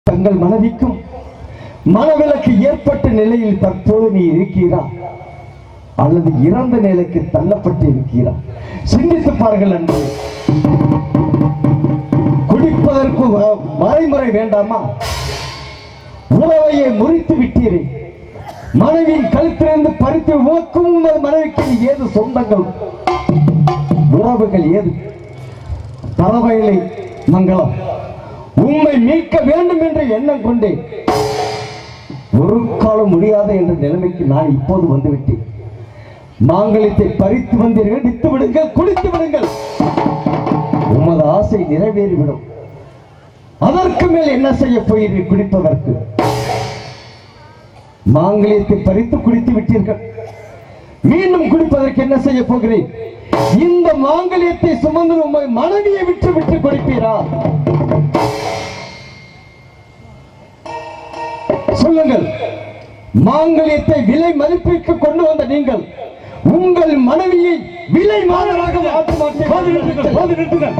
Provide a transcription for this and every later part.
தங்கள் மனைவிக்கும் மனவிலக்கு ஏற்பட்ட நிலையில் தற்போது நீ இருக்கிறா அல்லது இறந்த நிலைக்கு தள்ளப்பட்டு இருக்கிறா சிந்தித்து பாருங்கள் அன்பு குடிப்பதற்கு வ- வரைமுறை வேண்டாமா உறவையை முறித்து விட்டீரே மனைவியின் கழுத்திலிருந்து பறித்து உமக்கும் உமது மனைவிக்கு ஏது சொந்தங்கள் உறவுகள் ஏது பறவைகளை மங்களம் உம்மை மீட்க வேண்டும் என்ற எண்ணம் கொண்டேன் ஒரு காலம் முடியாது என்ற நிலைமைக்கு நான் இப்போது வந்துவிட்டேன் மாங்கல்யத்தை பறித்து வந்தீர்கள் விட்டு விடுங்கள் குடித்து விடுங்கள் உமது ஆசை நிறைவேறிவிடும் அதற்கு மேல் என்ன செய்ய போகிறீர்கள் குடிப்பதற்கு மாங்கல்யத்தை பறித்து குடித்து விட்டீர்கள் மீண்டும் குடிப்பதற்கு என்ன செய்ய போகிறேன் இந்த மாங்கல்யத்தை சுமந்து உம்மை மனைவியை விட்டு விட்டு கொடுப்பீரா சொல்லுங்கள் மாங்கல்யத்தை விலை மதிப்பிற்கு கொண்டு வந்த நீங்கள் உங்கள் மனைவியை விலை மாதராக மாற்ற போது நிறுத்துங்கள், போது நிறுத்துங்கள்.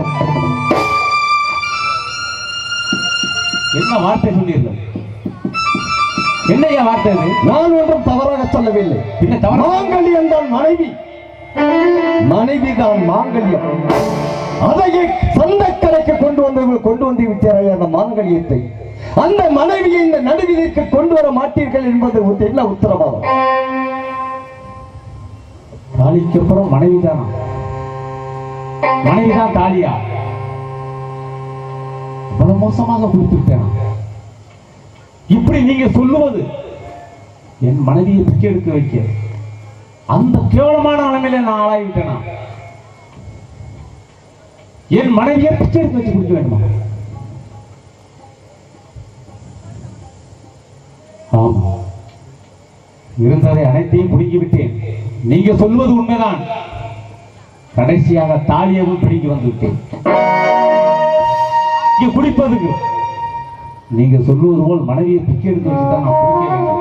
என்ன வார்த்தை சொன்னீர்கள் என்னையா வார்த்தை இது நான் ஒன்றும் தவறாக சொல்லவில்லை பின்ன தவறா மாங்கல்யம் தான் மனைவி மனைவி தான் மாங்கல்யம் அதையே சந்தக்கரைக்கு கொண்டு வந்து கொண்டு வந்து விட்டார்கள் அந்த மாங்கல்யத்தை அந்த மனைவியை இந்த நடுவிற்கு கொண்டு வர மாட்டீர்கள் என்பது ஒரு என்ன உத்தரவாதம் தாலிக்கு அப்புறம் மனைவி தானா மனைவி தான் தாலியா இவ்வளவு மோசமாக கொடுத்துட்டேன் இப்படி நீங்க சொல்லுவது என் மனைவியை பிச்சை எடுக்க வைக்க அந்த கேவலமான நிலைமையில நான் ஆளாகிவிட்டேனா என் மனைவியை பிச்சை எடுக்க வச்சு குடிக்க வேண்டுமா ஆமா இருந்ததை அனைத்தையும் பிடுங்கி விட்டேன் நீங்க சொல்வது உண்மைதான் கடைசியாக தாலியவும் பிடிங்கி வந்து விட்டேன் இங்க குடிப்பதுக்கு நீங்க சொல்லுவது போல் மனைவியை பிச்சை எடுக்க வச்சுதான் நான் குடிக்க வேண்டும்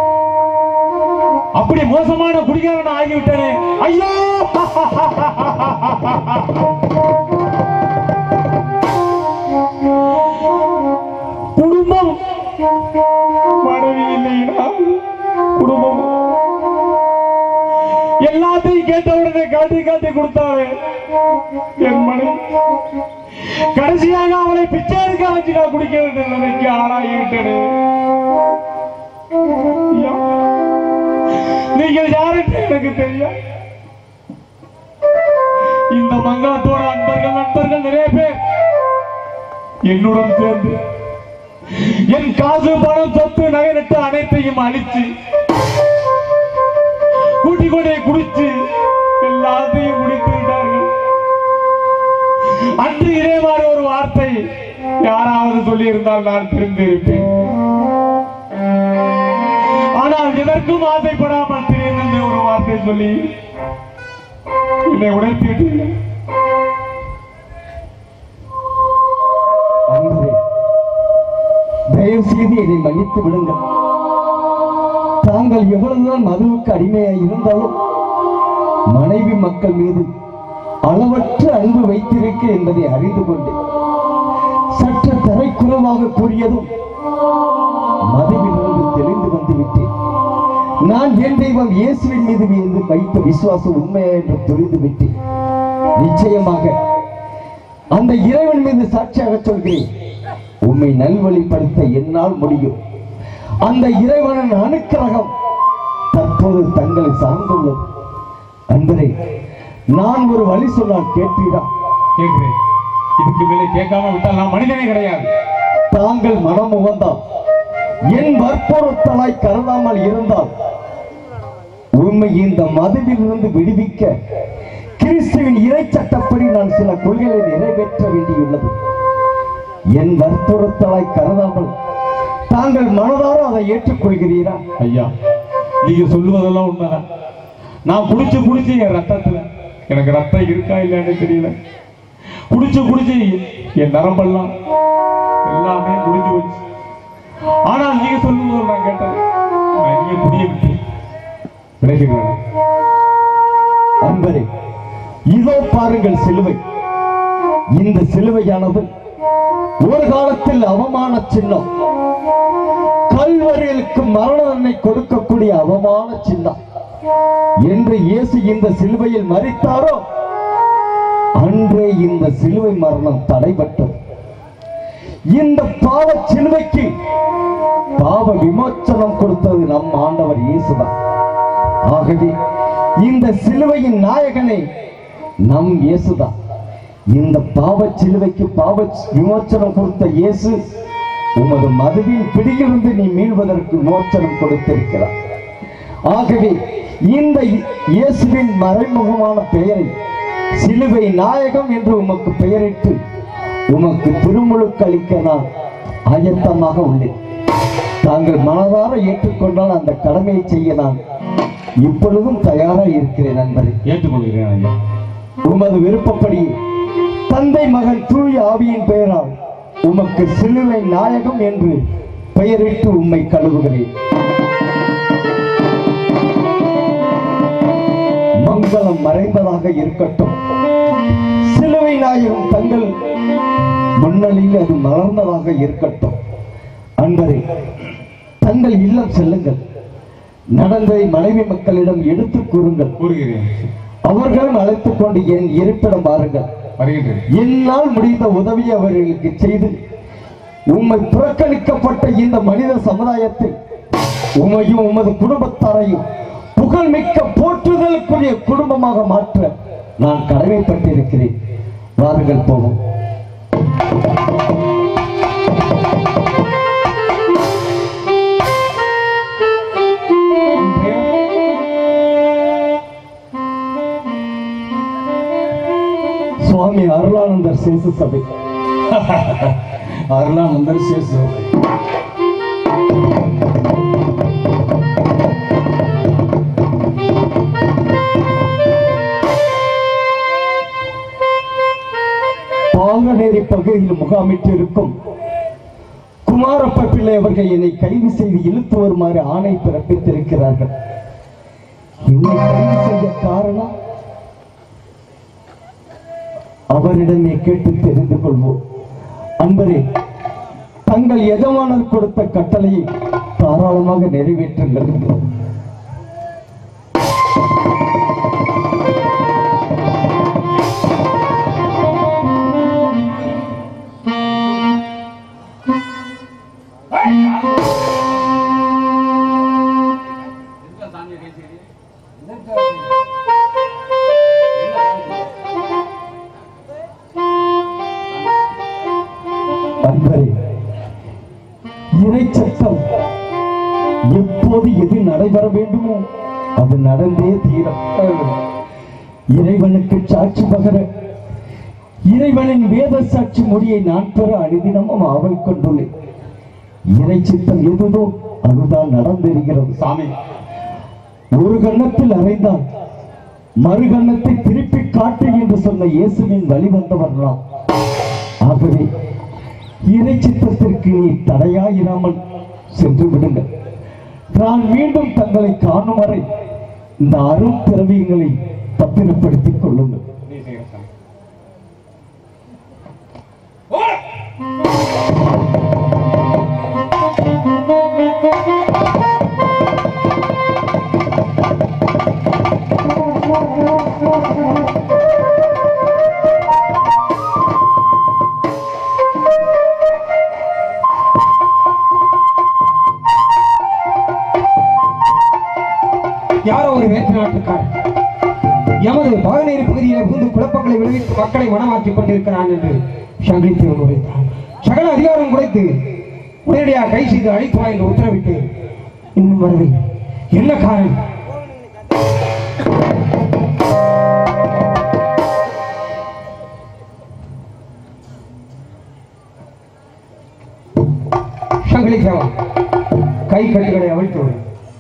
அப்படி மோசமான குடிகாரன் ஆகிவிட்டேனே ஐயோ குடும்பம் மனைவி இல்லைனா குடும்பம் எல்லாத்தையும் கேட்ட உடனே காட்டி காட்டி கொடுத்தாரு என் மனைவி கடைசியாக அவளை பிச்சை எடுக்க வச்சு நான் குடிக்க வேண்டிய நிலைக்கு ஆளாகிவிட்டேனே ஐயா, நீங்கள் யாருக்கு எனக்கு தெரியும் இந்த மங்களத்தோட அன்பர்கள் நண்பர்கள் நிறைய பேர் என்னுடன் சேர்ந்து என் காசு பணம் சொத்து நகை நட்டு அனைத்தையும் அழிச்சு கூட்டி கொண்டே குடிச்சு எல்லாத்தையும் குடித்து விட்டார்கள் அன்று இதே மாதிரி ஒரு வார்த்தை யாராவது சொல்லி இருந்தால் நான் தெரிந்திருப்பேன் ஆனால் எதற்கும் ஆசைப்படாமல் திடீரென்று ஒரு வார்த்தை சொல்லி என்னை உடைத்து விட்டீர்கள் அன்பரே தயவு செய்து என்னை மன்னித்து விடுங்கள் தாங்கள் எவ்வளவுதான் மதுவுக்கு அடிமையாய் இருந்தாலும் மனைவி மக்கள் மீது அளவற்ற அன்பு வைத்திருக்க என்பதை அறிந்து கொண்டேன் சற்று தரைக்குறவாக கூறியதும் மதுவிலிருந்து தெளிந்து வந்து விட்டேன் நான் என் தெய்வம் இயேசுவின் மீது மீது வைத்த விசுவாசம் உண்மையா என்று புரிந்து விட்டேன் நிச்சயமாக அந்த இறைவன் மீது சாட்சியாக சொல்கிறேன் உம்மை நல்வழிப்படுத்த என்னால் முடியும் அந்த இறைவனின் அனுக்கிரகம் தற்போது தங்களை சார்ந்துள்ளது அன்பரே நான் ஒரு வழி சொன்னால் கேட்பீரா கேட்கிறேன் இதுக்கு மேலே கேட்காம விட்டால் நான் மனிதனே கிடையாது தாங்கள் மனம் உகந்தால் என் வற்புறுத்தலாய் கருதாமல் இருந்தால் உண்மை இந்த மதுவிலிருந்து விடுவிக்க கிறிஸ்துவின் இறை சட்டப்படி நான் சில கொள்கைகளை நிறைவேற்ற வேண்டியுள்ளது என் வற்புறுத்தலாய் கருதாமல் தாங்கள் மனதார அதை ஏற்றுக்கொள்கிறீரா ஐயா நீங்க சொல்லுவதெல்லாம் உண்மைதான் நான் குடிச்சு குடிச்சு என் ரத்தத்துல எனக்கு ரத்தம் இருக்கா இல்லைன்னு தெரியல குடிச்சு குடிச்சு என் நரம்பெல்லாம் எல்லாமே முடிஞ்சு போச்சு ஆனால் நீங்க சொல்லும்போது நான் கேட்டேன் நான் நீங்க புரிய விட்டேன் விளைக்கிறேன் அன்பரே இதோ பாருங்கள் சிலுவை இந்த சிலுவையானது ஒரு காலத்தில் அவமான சின்னம் கல்வர்களுக்கு மரண தண்டனை கொடுக்கக்கூடிய அவமான சின்னம் என்று இயேசு இந்த சிலுவையில் மறித்தாரோ அன்றே இந்த சிலுவை மரணம் தடைபட்டது இந்த பாவ சிலுவைக்கு பாவ விமோச்சனம் கொடுத்தது நம் ஆண்டவர் இயேசுதான் ஆகவே இந்த சிலுவையின் நாயகனே நம் இயேசுதான் இந்த பாவ சிலுவைக்கு பாவ விமோச்சனம் கொடுத்த இயேசு உமது மதுவின் பிடியிலிருந்து நீ மீள்வதற்கு விமோச்சனம் கொடுத்திருக்கிறார் ஆகவே இந்த இயேசுவின் மறைமுகமான பெயரை சிலுவை நாயகம் என்று உமக்கு பெயரிட்டு உமக்கு திருமுழுக்களிக்க நான் ஆயத்தமாக உள்ளேன் தாங்கள் மனதார ஏற்றுக்கொண்டால் அந்த கடமையை செய்ய நான் இப்பொழுதும் தயாராக இருக்கிறேன் நண்பரே ஏற்றுக்கொள்கிறேன் ஐயா உமது விருப்பப்படி தந்தை மகன் தூய ஆவியின் பெயரால் உமக்கு சிலுவை நாயகம் என்று பெயரிட்டு உம்மை கழுவுகிறேன் மங்களம் மறைந்ததாக இருக்கட்டும் சிலுவை நாயகம் தங்கள் முன்னணியில் அது மலர்ந்ததாக இருக்கட்டும் அன்பரே தங்கள் இல்லம் செல்லுங்கள் நடந்ததை மனைவி மக்களிடம் எடுத்துக் கூறுங்கள் கூறுகிறேன் அவர்களும் அழைத்துக் கொண்டு என் இருப்பிடம் வாருங்கள் வருகின்றேன் என்னால் முடிந்த உதவி அவர்களுக்கு செய்து உம்மை புறக்கணிக்கப்பட்ட இந்த மனித சமுதாயத்தில் உமையும் உமது குடும்பத்தாரையும் புகழ்மிக்க போற்றுதலுக்குரிய குடும்பமாக மாற்ற நான் கடமைப்பட்டிருக்கிறேன் வாருங்கள் போவோம் சுவாமி அருளானந்தர் சேசு சபை அருளானந்தர் சேசு பாலநேரி பகுதியில் முகாமிட்டிருக்கும் குமாரப்ப பிள்ளை அவர்கள் என்னை கைது செய்து இழுத்து வருமாறு ஆணை பிறப்பித்திருக்கிறார்கள் என்னை கைது செய்ய காரணம் அவரிடமே கேட்டு தெரிந்து கொள்வோம் அன்பரே தங்கள் எஜமானர் கொடுத்த கட்டளையை தாராளமாக நிறைவேற்றுங்கள் அன்பரே இறைச்சட்டம் எப்போது எது நடைபெற வேண்டுமோ அது நடந்தே தீரும் இறைவனுக்கு சாட்சி பகர இறைவனின் வேத சாட்சி மொழியை நான் பெற அனுதினமும் ஆவல் கொண்டுள்ளேன் இறை சித்தம் எதுதோ அதுதான் நடந்திருக்கிறது சாமி ஒரு கன்னத்தில் அறைந்தான் மறு கன்னத்தை திருப்பி காட்டு என்று சொன்ன இயேசுவின் வழி வந்தவர் நாம் ஆகவே இறை சித்தத்திற்கு நீ தடையாயிராமல் சென்று விடுங்கள் நான் மீண்டும் தங்களை காணும் வரை இந்த அரும் திரவியங்களை பத்திரப்படுத்திக் கொள்ளுங்கள் நீ செய்கிற சாமி யாரோ ஒரு வேற்று நாட்டுக்காரர் எமது பாகநேரி பகுதியில் புகுந்து குழப்பங்களை விளைவித்து மக்களை மனமாற்றிக் கொண்டிருக்கிறான் என்று சங்கிலித்தேவன் உரைத்தான் சகல அதிகாரம் குறைத்து உடனடியாக கை செய்து அழைத்து வா என்று உத்தரவிட்டு இன்னும் வரவில்லை என்ன காரணம் சங்கிலித்தேவா கை கட்டுகளை அவிழ்த்து விடு.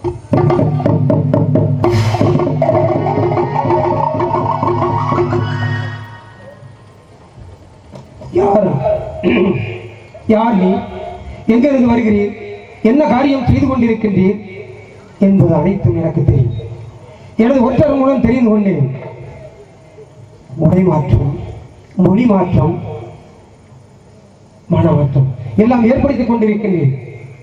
யார் யார் நீ எங்கிருந்து வருகிறீர் என்ன காரியம் செய்து கொண்டிருக்கின்றீர் என்பது அனைத்தும் எனக்கு தெரியும் எனது ஒற்றர் மூலம் தெரிந்து கொண்டேன் உடை மாற்றம் மொழி மாற்றம் மன மாற்றம் எல்லாம் ஏற்படுத்திக் கொண்டிருக்கின்றேன்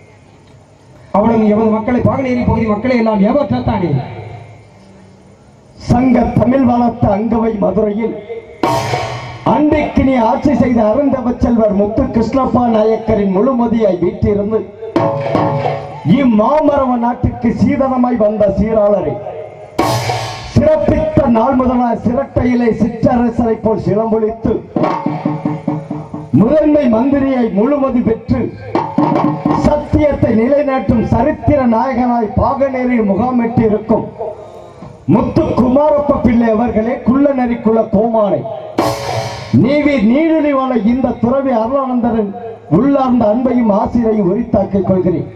அவளும் எமது மக்களை பாகநேரி பகுதி மக்களை எல்லாம் ஏமாற்றத்தானே சங்க தமிழ் வளர்த்த அங்கவை மதுரையில் அன்றைக்கு நீ ஆட்சி செய்த அருந்தவ செல்வர் முத்து கிருஷ்ணப்பா நாயக்கரின் முழுமதியாய் வீட்டிலிருந்து இம்மாமரவ நாட்டுக்கு சீதனமாய் வந்த சீராளரை சிறப்பித்த நாள் முதலாய் சிரட்டையிலே சிற்றரசரை போல் சிலம்பொழித்து முதன்மை மந்திரியை முழுமதி பெற்று சத்தியத்தை நிலைநாட்டும் சரித்திர நாயகனாய் பாகநேரில் முகாமிட்டு இருக்கும் முத்து குமாரப்ப பிள்ளை அவர்களே குள்ளநரி குல கோமானை நீவி நீடுழிவான இந்த துறவி அருளானந்தரின் உள்ளார்ந்த அன்பையும் ஆசிரியையும் உரித்தாக்கிக் கொள்கிறேன்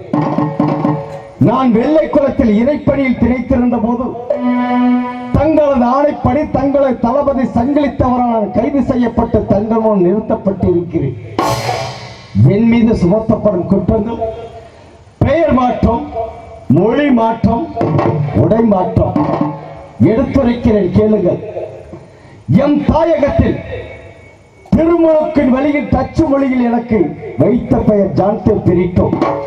நான் வெள்ளை குலத்தில் இறைப்பணியில் திணைத்திருந்த போது தங்களது ஆணைப்படி தங்களை தளபதி சங்கிலித்தவரால் நான் கைது செய்யப்பட்டு தங்கள் முன் நிறுத்தப்பட்டு இருக்கிறேன் என் மீது சுமத்தப்படும் குற்றங்கள் பெயர் மாற்றம் மொழி மாற்றம் உடை மாற்றம் எடுத்துரைக்கிறேன் கேளுங்கள் எம் தாயகத்தில் திருமுழுக்கின் வழியில் டச்சு மொழியில் எனக்கு வைத்த பெயர் ஜான்டே பிரிட்டோ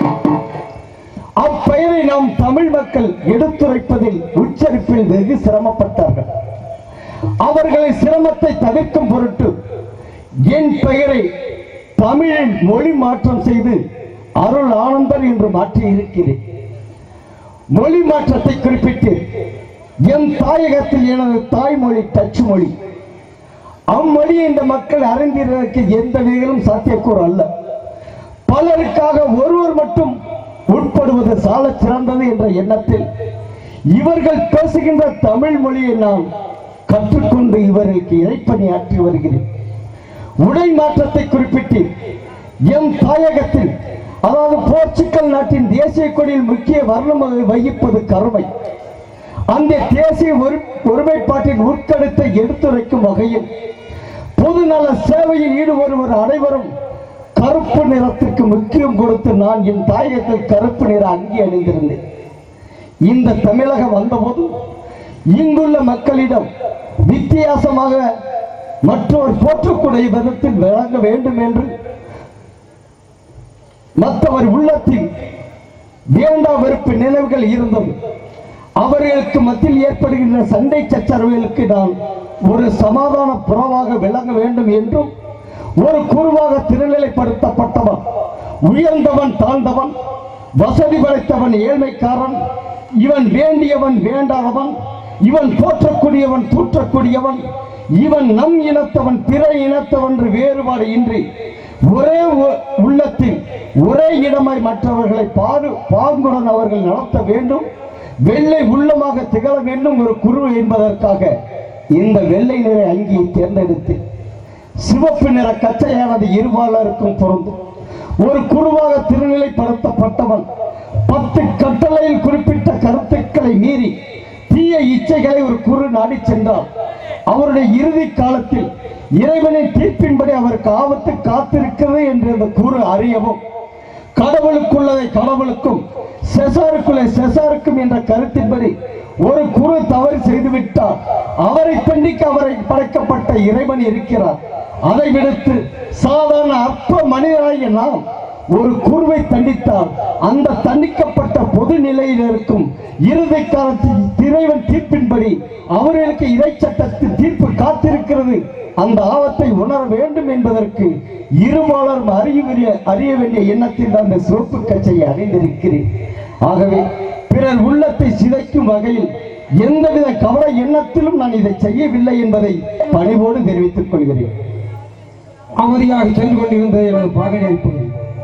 அப்பெயரை நாம் தமிழ் மக்கள் எடுத்துரைப்பதில் உச்சரிப்பில் வெகு சிரமப்பட்டார்கள் அவர்களை சிரமத்தை தவிர்க்கும் பொருட்டு என் பெயரை தமிழில் மொழி மாற்றம் செய்து அருள் ஆனந்தர் என்று மாற்றி இருக்கிறேன் மொழி மாற்றத்தை குறிப்பிட்டு என் தாயகத்தில் எனது தாய்மொழி டச்சு மொழி அம்மொழியை இந்த மக்கள் அறிந்திருக்க எந்த வகையிலும் சாத்தியக்கூறு அல்ல பலருக்காக ஒருவர் மட்டும் உட்படுவது சால சிறந்தது என்ற எண்ணத்தில் இவர்கள் பேசுகின்ற தமிழ் மொழியை நான் கற்றுக்கொண்டு இவர்களுக்கு இறைப்பணியாற்றி வருகிறேன் உடை மாற்றத்தை குறிப்பிட்டு எம் தாயகத்தில் அதாவது போர்ச்சுக்கல் நாட்டின் தேசிய கொடியில் முக்கிய வர்ணமாக வகிப்பது கருமை அந்த தேசிய ஒரு ஒருமைப்பாட்டின் உட்கருத்தை எடுத்துரைக்கும் வகையில் பொதுநல சேவையில் ஈடுபடுவர் அனைவரும் கருப்பு நிறத்திற்கு முக்கியம் கொடுத்து நான் என் தாயகத்தில் கருப்பு நிற அங்கி அணிந்திருந்தேன் இந்த தமிழகம் வந்தபோது இங்குள்ள மக்களிடம் வித்தியாசமாக மற்றொரு போற்றக்கூடிய விதத்தில் விளங்க வேண்டும் என்று மற்றவர் உள்ளத்தில் வேண்டா வெறுப்பு நினைவுகள் இருந்தது அவர்களுக்கு மத்தியில் ஏற்படுகின்ற சண்டை சச்சரவுகளுக்கு நான் ஒரு சமாதான புறவாக விளங்க வேண்டும் என்றும் ஒரு குருவாக திருநிலைப்படுத்தப்பட்டவன் உயர்ந்தவன் தாழ்ந்தவன் வசதி படைத்தவன் ஏழ்மைக்காரன் இவன் வேண்டியவன் வேண்டாதவன் இவன் போற்றக்கூடியவன் தூற்றக்கூடியவன் இவன் நம் இனத்தவன் பிற இனத்தவன் என்று வேறுபாடு இன்றி ஒரே உ- உள்ளத்தில் ஒரே இடமாய் மற்றவர்களை பாடு பாங்குடன் அவர்கள் நடத்த வேண்டும் வெள்ளை உள்ளமாக திகழ வேண்டும் ஒரு குரு என்பதற்காக இந்த வெள்ளை நிற அங்கியை தேர்ந்தெடுத்து சிவப்பு நிற கச்சையானது இருபாலருக்கும் பொருந்தும் ஒரு குருவாக திருநிலைப்படுத்தப்பட்டவன் பத்து கட்டளையில் குறிப்பிட்ட கருத்துக்களை மீறி தீய இச்சைகளை ஒரு குரு நாடி சென்றார் அவருடைய இறுதி காலத்தில் இறைவனின் தீர்ப்பின்படி அவருக்கு ஆபத்து காத்திருக்கிறது என்று அந்த குரு அறியவும் கடவுளுக்குள்ளதை கடவுளுக்கும் செசாருக்குள்ளே செசாருக்கும் என்ற கருத்தின்படி ஒரு குரு தவறு செய்துவிட்டார் அவரை தண்டிக்க அவரை படைக்கப்பட்ட இறைவன் இருக்கிறார் அதை விடுத்து சாதாரண அற்ப மனிதராகிய நாம் ஒரு குருவை தண்டித்தால் அந்த தண்டிக்கப்பட்ட பொது நிலையில் இருக்கும் இறுதி காலத்தில் இறைவன் தீர்ப்பின்படி அவர்களுக்கு இறை சட்டத்தில் தீர்ப்பு காத்திருக்கிறது அந்த ஆபத்தை உணர வேண்டும் என்பதற்கு இருபாலரும் அறிய வேண்டிய- அறிய வேண்டிய எண்ணத்தில் அந்த சிவப்பு கச்சையை அணிந்திருக்கிறேன் ஆகவே பிறர் உள்ளத்தை சிதைக்கும் வகையில் எந்தவித கவலை எண்ணத்திலும் நான் இதை செய்யவில்லை என்பதை பணிவோடு தெரிவித்துக் கொள்கிறேன் அமைதியாக சென்று கொண்டிருந்தது எனது பாகநேரி பகுதி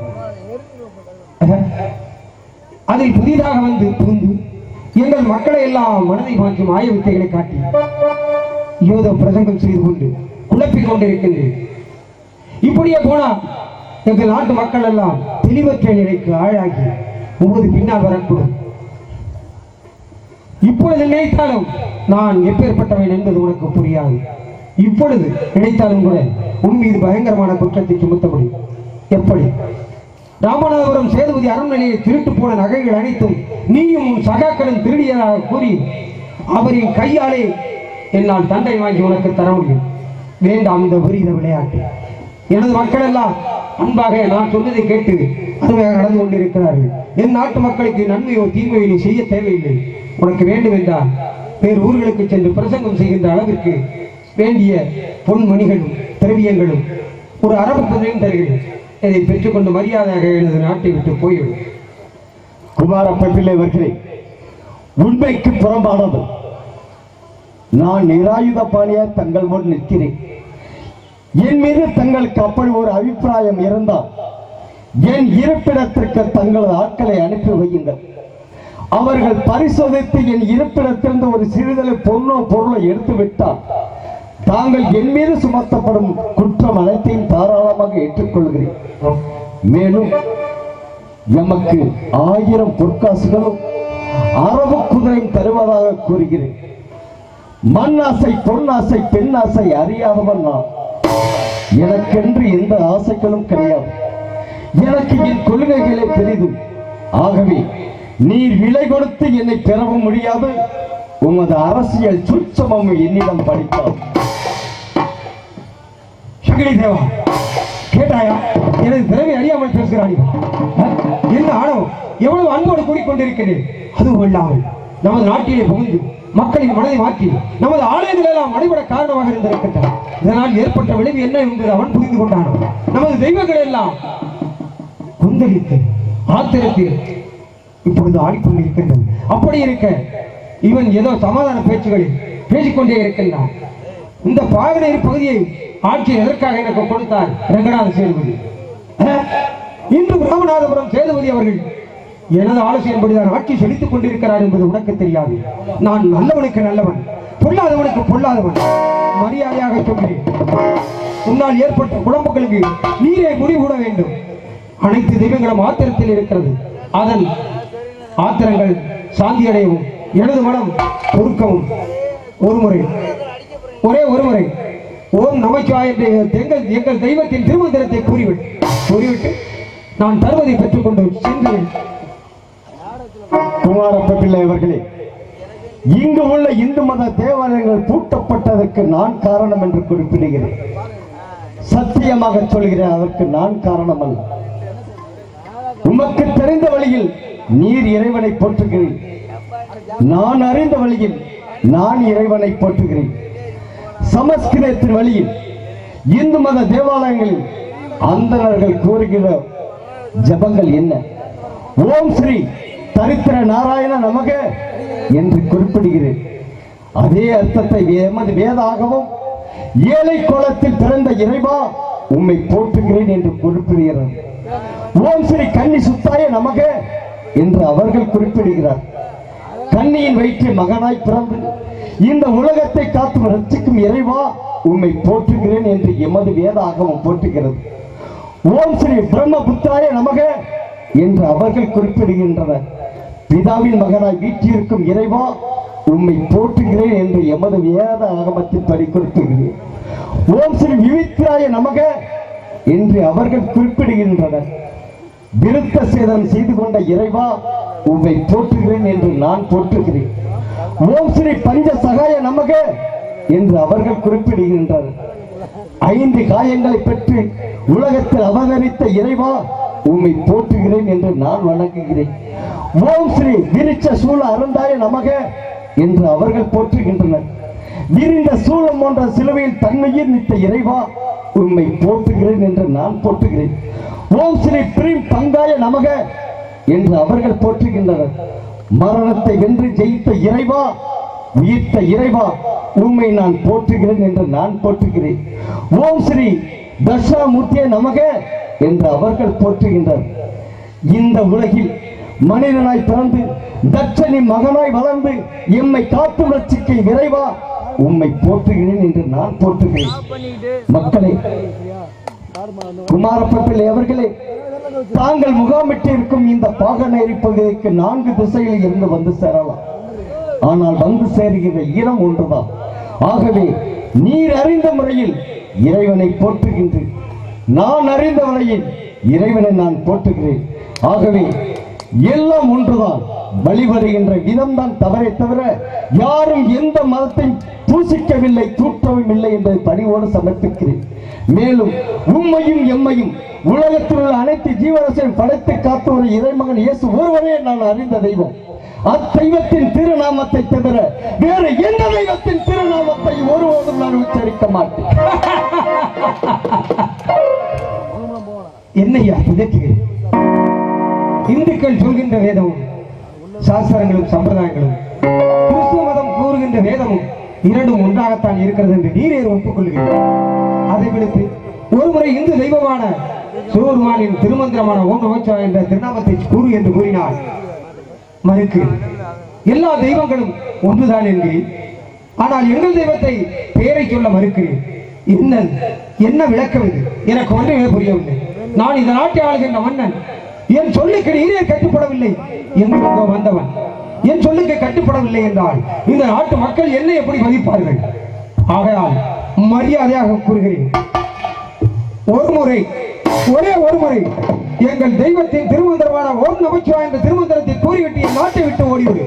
அதில் புதிதாக வந்து புகுந்து எங்கள் மக்களை எல்லாம் மனதை மாற்றும் மாய வித்தைகளை காட்டி யோத பிரசங்கம் செய்து கொண்டு குழப்பிக் கொண்டிருக்கின்றேன் இப்படியே போனா எங்கள் நாட்டு மக்கள் எல்லாம் தெளிவற்ற நிலைக்கு ஆளாகி உமது பின்னால் வரக்கூடும் இப்பொழுது நினைத்தாலும் நான் எப்பேற்பட்டவன் என்பது உனக்கு புரியாது இப்பொழுது நினைத்தாலும் கூட உன் மீது பயங்கரமான குற்றத்தை சுமத்த முடியும் எப்படி ராமநாதபுரம் சேதுபதி அரண்மனையை திருட்டு போன நகைகள் அனைத்தும் நீயும் உன் சகாக்களும் திருடியதாக கூறி அவரின் கையாலே என்னால் தண்டனை வாங்கி உனக்கு தர முடியும் வேண்டாம் இந்த விரீத விளையாட்டு எனது மக்கள் எல்லாம் அன்பாக நான் சொன்னதை கேட்டு அருமையாக நடந்து கொண்டிருக்கிறார்கள் என் நாட்டு மக்களுக்கு நன்மையோ தீமையோ நீ செய்ய தேவையில்லை உனக்கு வேண்டும் என்றால் வேறு ஊர்களுக்கு சென்று பிரசங்கம் செய்கின்ற அளவிற்கு வேண்டிய பொன்மணிகளும் திரவியங்களும் ஒரு அரபு குதிரையும் தருகிறேன் இதை பெற்றுக்கொண்டு மரியாதையாக எனது நாட்டை விட்டு போய்விடும் குமார பிள்ளை அவர்களே உண்மைக்கு புறம்பானது நான் நிராயுத பாணியா தங்கள் முன் நிற்கிறேன் என் மீது தங்களுக்கு அப்படி ஒரு அபிப்பிராயம் இருந்தால் என் இருப்பிடத்திற்கு தங்களது ஆட்களை அனுப்பி வையுங்கள் அவர்கள் பரிசோதித்து என் இருப்பிடத்திலிருந்து ஒரு சிறிதளவு பொண்ணோ பொருளை எடுத்து விட்டால் தாங்கள் என் மீது சுமத்தப்படும் குற்றம் அனைத்தையும் தாராளமாக ஏற்றுக்கொள்கிறேன் மேலும் எமக்கு ஆயிரம் பொற்காசுகளும் அரபு குதிரையும் தருவதாக கூறுகிறேன் மண்ணாசை பொன்னாசை பெண்ணாசை அறியாதவன் நான் எனக்கென்று எந்த ஆசைகளும் கிடையாது எனக்கு என் கொள்கைகளே பெரிதும் ஆகவே நீர் விலை கொடுத்து என்னை பெறவும் முடியாது உமது அரசியல் சுட்சமும் என்னிடம் படித்தால் சங்கிலி தேவா கேட்டாயா எனது திறமை அறியாமல் பேசுகிறாய் என்ன ஆணவம் எவ்வளவு அன்போடு கூடிக்கொண்டிருக்கிறேன் அதுவும் இல்லாமல் நமது நாட்டிலே புகுந்து மக்களின் மனதை மாற்றி நமது ஆலயங்கள் எல்லாம் அடைபட காரணமாக இருந்திருக்கின்றன இதனால் ஏற்பட்ட விளைவு என்ன என்பது அவன் புரிந்து கொண்டானோ நமது தெய்வங்கள் எல்லாம் கொந்தளித்து ஆத்திரத்தில் இப்பொழுது ஆடிக்கொண்டிருக்கின்றது அப்படி இருக்க இவன் ஏதோ சமாதான பேச்சுகளில் பேசிக்கொண்டே இருக்கின்றான் இந்த பாகனேரி பகுதியை ஆட்சி எதற்காக எனக்கு கொடுத்தார் ரங்கநாத சேதுபதி அஹ், இன்று ராமநாதபுரம் சேதுபதி அவர்கள் எனது ஆலோசனைப்படிதான் ஆட்சி செலுத்திக் கொண்டிருக்கிறார் என்பது உனக்கு தெரியாது நான் நல்லவனுக்கு நல்லவன் பொல்லாதவனுக்கு பொல்லாதவன் மரியாதையாக சொல்கிறேன் உன்னால் ஏற்பட்ட குழம்புகளுக்கு நீரே முடிவுட வேண்டும் அனைத்து தெய்வங்களும் ஆத்திரத்தில் இருக்கிறது அதன் ஆத்திரங்கள் சாந்தியடையவும் எனது மனம் பொறுக்கவும் ஒரு முறை ஒரே ஒரு முறை ஓம் நமச்சிவாய என்று எங்கள் எங்கள் தெய்வத்தின் திருமந்திரத்தை கூறிவிட்டு கூறிவிட்டு நான் தருவதை பெற்றுக்கொண்டு சென்று குமாரப்ப பிள்ளை அவர்களே இங்கு உள்ள இந்து மத தேவாலயங்கள் பூட்டப்பட்டதற்கு நான் காரணம் என்று குறிப்பிடுகிறேன் சத்தியமாக சொல்கிறேன் அதற்கு நான் காரணம் அல்ல உமக்கு தெரிந்த வழியில் நீர் இறைவனை போற்றுகிறேன் நான் அறிந்த வழியில் நான் இறைவனை போற்றுகிறேன் சமஸ்கிருதத்தின் வழியில் இந்து மத தேவாலயங்களில் அந்தணர்கள் கூறுகிற ஜபங்கள் என்ன ஓம் ஸ்ரீ தரித்திர நாராயண நமக என்று குறிப்பிடுகிறேன் அதே அர்த்தத்தை எமது வேதாகவும் ஏழை கோலத்தில் பிறந்த இறைவா உம்மை போற்றுகிறேன் என்று குறிப்பிடுகிறது ஓம் ஸ்ரீ கன்னி சுத்தாய நமக என்று அவர்கள் குறிப்பிடுகிறார் கன்னியின் வயிற்றில் மகனாய் பிறந்து இந்த உலகத்தை காத்து ரட்சிக்கும் இறைவா உம்மை போற்றுகிறேன் என்று எமது வேதாகமம் போற்றுகிறது ஓம் ஸ்ரீ பிரம்மபுத்திராய நமக என்று அவர்கள் குறிப்பிடுகின்றனர் பிதாவின் மகனாய் வீற்றிருக்கும் இறைவா உம்மை போற்றுகிறேன் என்று எமது வேத ஆகமத்தின் படி குறிப்பிடுகிறேன் ஓம் ஸ்ரீ விவித்ராய நமக என்று அவர்கள் குறிப்பிடுகின்றனர் விருத்த சேதனம் செய்து கொண்ட இறைவா உம்மை போற்றுகிறேன் என்று நான் போற்றுகிறேன் ஓம் ஸ்ரீ பஞ்ச சகாய நமக என்று அவர்கள் குறிப்பிடுகின்றனர் ஐந்து காயங்களை பெற்று உலகத்தில் அவதரித்த இறைவா உம்மை போற்றுகிறேன் என்று நான் வணங்குகிறேன் ஓம் ஸ்ரீ விரிச்ச சூழ அருந்தாய நமக என்று அவர்கள் போற்றுகின்றனர் விரிந்த சூழம் போன்ற சிலுவையில் தன்மையில் நித்த இறைவா உம்மை போற்றுகிறேன் என்று நான் போற்றுகிறேன் ஓம் ஸ்ரீ பிரீம் பங்காய நமக என்று அவர்கள் போற்றுகின்றனர் மரணத்தை வென்று ஜெயித்த இறைவா உயிர்த்த இறைவா உண்மை நான் போற்றுகிறேன் என்று நான் போற்றுகிறேன் ஓம் ஸ்ரீ தட்சாமூர்த்தியே நமக என்று அவர்கள் போற்றுகின்றனர் இந்த உலகில் மனிதனாய் பிறந்து தட்சனின் மகனாய் வளர்ந்து எம்மை காத்து ரட்சிக்க இறைவா உம்மை போற்றுகிறேன் என்று நான் போற்றுகிறேன் மக்களே குமாரப்பட்டில் அவர்களே தாங்கள் முகாமிட்டு இருக்கும் இந்த பாகநேரி பகுதிக்கு நான்கு திசைகளில் இருந்து வந்து சேரலாம் ஆனால் வந்து சேருகிற இடம் ஒன்றுதான் ஆகவே நீர் அறிந்த முறையில் இறைவனை போற்றுகின்றேன் நான் அறிந்த வரையில் இறைவனை நான் போற்றுகிறேன் ஆகவே எல்லாம் ஒன்றுதான் வழிபடுகின்ற விதம்தான் தவறை தவிர யாரும் எந்த மதத்தை பூசிக்கவில்லை தூற்றவும் இல்லை என்பதை பணிவோடு சமர்ப்பிக்கிறேன் மேலும் உம்மையும் எம்மையும் உலகத்தில் உள்ள அனைத்து ஜீவராசியும் படைத்து காத்து ஒரு இறைமகன் இயேசு ஒருவரே நான் அறிந்த தெய்வம் அத்தெய்வத்தின் திருநாமத்தை தவிர வேறு எந்த தெய்வத்தின் திருநாமத்தை ஒருபோதும் நான் உச்சரிக்க மாட்டேன் என்னையா பிதற்றுகிறேன் இந்துக்கள் சொல்கின்ற வேதமும் சாஸ்திரங்களும் சம்பிரதாயங்களும் கிறிஸ்துவ மதம் கூறுகின்ற வேதமும் இரண்டும் ஒன்றாகத்தான் இருக்கிறது என்று நீரே ஒப்புக்கொள்கிறேன் அதை விடுத்து ஒருமுறை இந்து தெய்வமான சிவபெருமானின் திருமந்திரமான ஓம் நமச்சிவா என்ற திருநாமத்தை கூறு என்று கூறினார் மறுக்கு எல்லா தெய்வங்களும் ஒன்றுதான் என்கிறேன் ஆனால் எங்கள் தெய்வத்தை பெயரை சொல்ல மறுக்கிறேன் என்ன என்ன விளக்கம் இது எனக்கு ஒன்றுமே புரியவில்லை நான் இந்த நாட்டை ஆளுகின்ற மன்னன் என் சொல்லுக்கு நீரே கட்டுப்படவில்லை எங்கிருந்தோ வந்தவன் என் சொல்லுக்கு கட்டுப்படவில்லை என்றால் இந்த நாட்டு மக்கள் என்னை எப்படி மதிப்பார்கள் ஆகையால் மரியாதையாக கூறுகிறேன் ஒரு முறை ஒரே ஒரு முறை எங்கள் தெய்வத்தின் திருமந்திரமான ஓம் நமச்சிவா என்ற திருமந்திரத்தை கூறிவிட்டு என் நாட்டை விட்டு ஓடிவிடு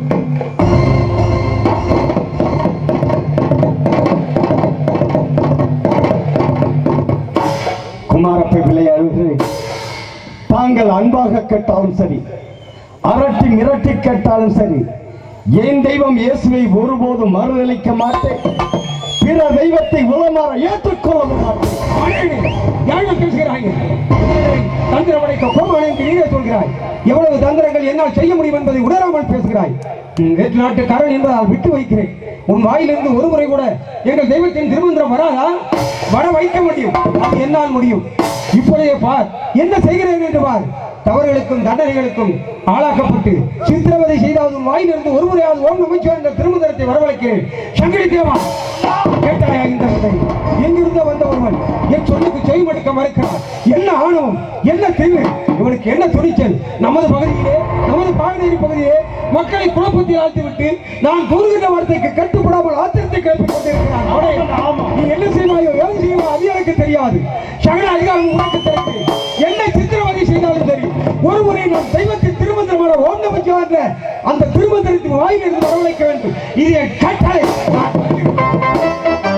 குமாரப்பை விளையாடுவது தாங்கள் அன்பாக கேட்டாலும் சரி அரட்டி மிரட்டி கேட்டாலும் சரி என் தெய்வம் இயேசுவை ஒருபோதும் மறுதளிக்க மாட்டேன் பிற தெய்வத்தை உளமாற ஏற்றுக்கொள்ள மாட்டேன் யாரும் பேசுகிறாய் தந்திரமடைக்க கோமான் என்று நீரே சொல்கிறாய் எவ்வளவு தந்திரங்கள் என்னால் செய்ய முடியும் என்பதை உணராமல் பேசுகிறாய் வேற்று நாட்டுக்காரன் என்பதால் விட்டு வைக்கிறேன் உன் வாயிலிருந்து ஒரு முறை கூட எங்கள் தெய்வத்தின் திருமந்திரம் வராதா வர வைக்க முடியும் அது என்னால் முடியும் இப்பொழுதே பார் என்ன செய்கிறேன் என்று பார் தவறுகளுக்கும் தண்டனைகளுக்கும் ஆளாக்கப்பட்டு சித்திரவதை செய்தாவது உன் வாயிலிருந்து ஒரு முறையாவது ஓம் நமச்சிவாய் என்ற திருமந்திரத்தை வரவழைக்கிறேன் சங்கரி தேவா கேட்டாயா இந்த கதை எங்கிருந்தோ வந்த ஒருவன் என் சொல்லுக்கு செவி மடுக்க மறுக்கிறார் என்ன ஆணவம் என்ன தெய்வு இவனுக்கு என்ன துணிச்சல் நமது பகுதியிலே நமது பாகநேரி பகுதியிலே மக்களை குழப்பத்தில் ஆழ்த்திவிட்டு நான் கூறுகின்ற வார்த்தைக்கு கட்டுப்படாமல் ஆத்திரத்தை கிளப்பிக் கொண்டிருக்கிறான் அவனே, நீ என்ன செய்வாயோ ஏது செய்வாயோ அது எனக்கு தெரியாது சகல அதிகாரம் உனக்கு தெரிந்து என்னை சித்திரவதை செய்தாலும் சரி ஒரு முறை நான் தெய்வத்தின் திருமந்திரமான ஓம் நமச்சிவா என்ற அந்த திருமந்திரத்தின் வாயிலிருந்து வரவழைக்க வேண்டும் இது என் கட்டளை நான் வருகிறேன்.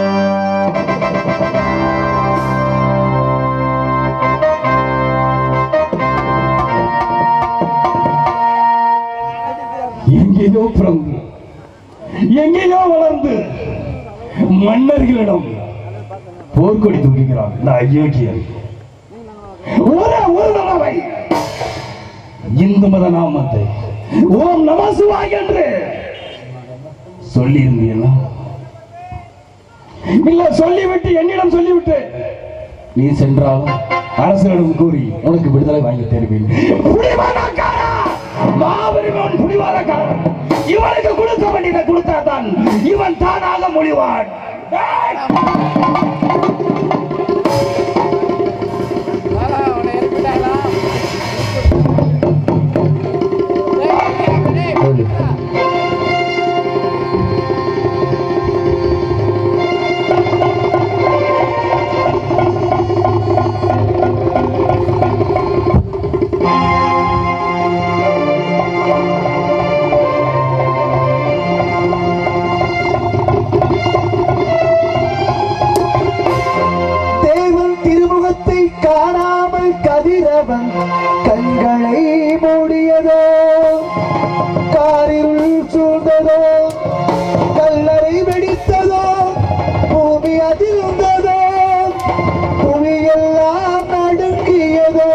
எங்கேயோ பிறந்து எங்கேயோ வளர்ந்து மன்னர்களிடம் போர்க்கொடி தூக்குகிறான் இந்த அயோக்கியன் ஒரே ஒரு தடவை இந்து மத நாமத்தை ஓம் நம சிவாய் என்று சொல்லி இருந்தீங்களா இல்ல சொல்லிவிட்டு என்னிடம் சொல்லிவிட்டு நீ சென்றாலும் அரசரிடம் கூறி உனக்கு விடுதலை வாங்கி தருவேன் புடிவாதக்காரா! மாபெரும் புடிவாதக்காரன் இவனுக்கு கொடுக்க வேண்டியதை கொடுத்தாதான் இவன் தானாக முடிவான் ஏய்! தேவன் திருமுகத்தை காணாமல் கதிரவன் கண்களை மூடியதோ காரில் சூழ்ந்ததோ கல்லறை வெடித்ததோ பூமி அதிர்ந்ததோ புவியெல்லாம் நடுங்கியதோ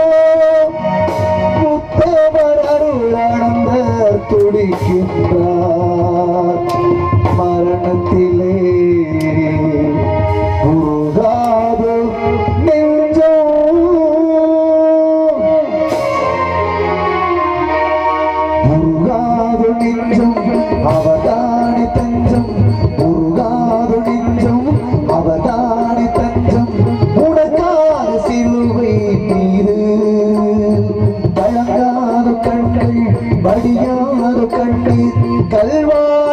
முத்தவர் அருளானந்த துடிக்கின்றார் மரணத்திலே உருகாது நெஞ்சம் உருகாது நெஞ்சம் அவதானி தஞ்சம் உருகாது நெஞ்சம் அவதானி தஞ்சம் உனக்கான சிலுவை மீது கலங்காது கண்கள் வடியாது கண்ணீர் கல்வாரி